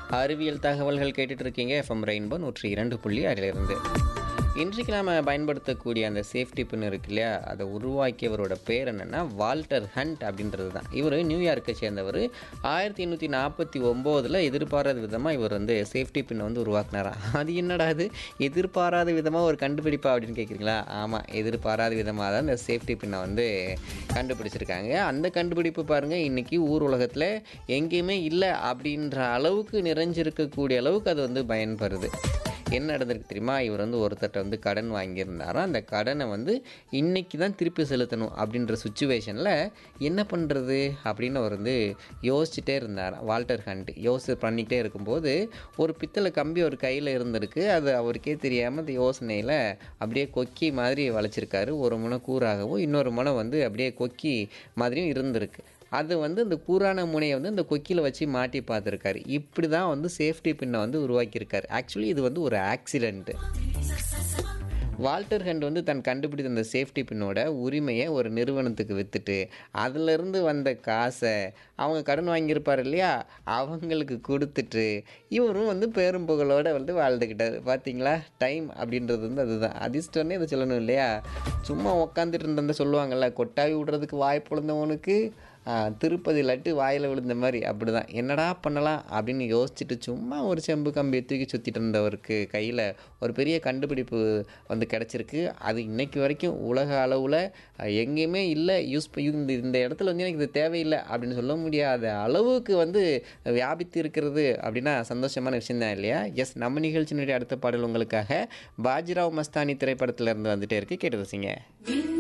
அறிவியல் தகவல்கள் கேட்டுட்டு இருக்கீங்க எஃப்எம் ரெயின்போ நூற்றி இரண்டு புள்ளி அதிலிருந்து இன்றைக்கு நாம் பயன்படுத்தக்கூடிய அந்த சேஃப்டி பின் இருக்கு இல்லையா அதை உருவாக்கியவரோட பேர் என்னென்னா வால்டர் ஹண்ட் அப்படின்றது தான் இவர் நியூயார்க்கை சேர்ந்தவர் ஆயிரத்தி எண்ணூற்றி நாற்பத்தி ஒம்போதில் எதிர்பாராத விதமாக இவர் வந்து சேஃப்டி பின்னை வந்து உருவாக்குனாராம் அது என்னடா அது எதிர்பாராத விதமாக ஒரு கண்டுபிடிப்பா அப்படின்னு கேட்குறீங்களா ஆமாம் எதிர்பாராத விதமாக தான் இந்த சேஃப்டி பின்னை வந்து கண்டுபிடிச்சிருக்காங்க அந்த கண்டுபிடிப்பு பாருங்கள் இன்றைக்கி ஊர் உலகத்தில் எங்கேயுமே இல்லை அப்படின்ற அளவுக்கு நிறைஞ்சிருக்கக்கூடிய அளவுக்கு அது வந்து பயன்படுது என்ன நடந்திருக்கு தெரியுமா இவர் வந்து ஒருத்தர்கிட்ட வந்து கடன் வாங்கியிருந்தாராம் அந்த கடனை வந்து இன்னைக்கு தான் திருப்பி செலுத்தணும் அப்படின்ற சுச்சுவேஷனில் என்ன பண்ணுறது அப்படின்னு அவர் வந்து யோசிச்சுட்டே இருந்தார் வால்டர் ஹண்ட் யோசி பண்ணிக்கிட்டே இருக்கும்போது ஒரு பித்தளை கம்பி ஒரு கையில் இருந்திருக்கு அது அவருக்கே தெரியாமல் அந்த யோசனையில் அப்படியே கொக்கி மாதிரி வளைச்சிருக்காரு ஒரு முனை கூறாகவும் இன்னொரு முனை வந்து அப்படியே கொக்கி மாதிரியும் இருந்திருக்கு அது வந்து இந்த கூரான முனையை வந்து இந்த கொக்கியில் வச்சு மாட்டி பார்த்துருக்காரு இப்படி தான் வந்து சேஃப்டி பின்னை வந்து உருவாக்கியிருக்காரு ஆக்சுவலி இது வந்து ஒரு ஆக்சிடெண்ட்டு வால்டர் ஹண்ட் வந்து தன் கண்டுபிடித்த அந்த சேஃப்டி பின்னோட உரிமையை ஒரு நிறுவனத்துக்கு விற்றுட்டு அதிலிருந்து வந்த காசை அவங்க கடன் வாங்கியிருப்பார் இல்லையா அவங்களுக்கு கொடுத்துட்டு இவரும் வந்து பேரும் புகழோட வந்து வாழ்ந்துக்கிட்டார் பார்த்தீங்களா டைம் அப்படின்றது வந்து அதுதான் அதிர்ஷ்டம்னே இதை சொல்லணும் இல்லையா சும்மா உக்காந்துட்டு இருந்த சொல்லுவாங்கள்ல கொட்டாவி விடுறதுக்கு வாய் பொழந்தவனுக்கு திருப்பதி லட்டு வாயில் விழுந்த மாதிரி அப்படி தான் என்னடா பண்ணலாம் அப்படின்னு யோசிச்சுட்டு சும்மா ஒரு செம்பு கம்பியை தூக்கி சுற்றிட்டு இருந்தவருக்கு கையில் ஒரு பெரிய கண்டுபிடிப்பு வந்து கிடச்சிருக்கு அது இன்னைக்கு வரைக்கும் உலக அளவில் எங்கேயுமே இல்லை யூஸ் இந்த இந்த இடத்துல வந்து எனக்கு இது தேவையில்லை அப்படின்னு சொல்ல முடியாத அளவுக்கு வந்து வியாபித்து இருக்கிறது அப்படின்னா சந்தோஷமான விஷயம் தான் இல்லையா எஸ் நம்ம நிகழ்ச்சியினுடைய அடுத்த பாடல் உங்களுக்காக பாஜிராவ் மஸ்தானி திரைப்படத்தில் இருந்து வந்துட்டே இருக்கு கேட்டு ரசிங்க